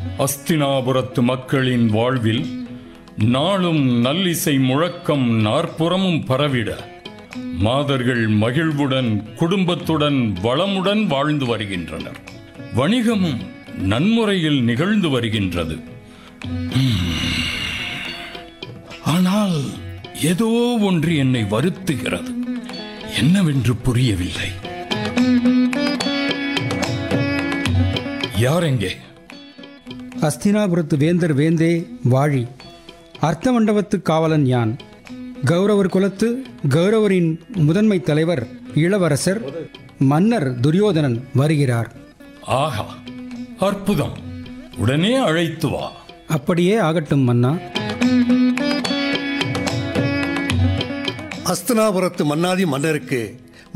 அஸ்தினாபுரத்து மக்களின் வாழ்வில் நாளும் நல்லிசை முழக்கம் நாற்புறமும் பரவிட மாதர்கள் மகிழ்வுடன் குடும்பத்துடன் வளமுடன் வாழ்ந்து வருகின்றனர் வணிகமும் நன்முறையில் நிகழ்ந்து வருகின்றது உம். ஆனால் ஏதோ ஒன்று என்னை வருத்துகிறது என்னவென்று புரியவில்லை யாரெங்கே அஸ்தினாபுரத்து வேந்தர் வேந்தே வாழி அர்த்த மண்டபத்து காவலன் யான் கௌரவர் குலத்து கௌரவரின் முதன்மை தலைவர் இளவரசர் மன்னர் துரியோதனன் வருகிறார் ஆஹா அற்புதம் உடனே அழைத்து வா அப்படியே ஆகட்டும் மன்னா அஸ்தனாபுரத்து மன்னாதி மன்னருக்கு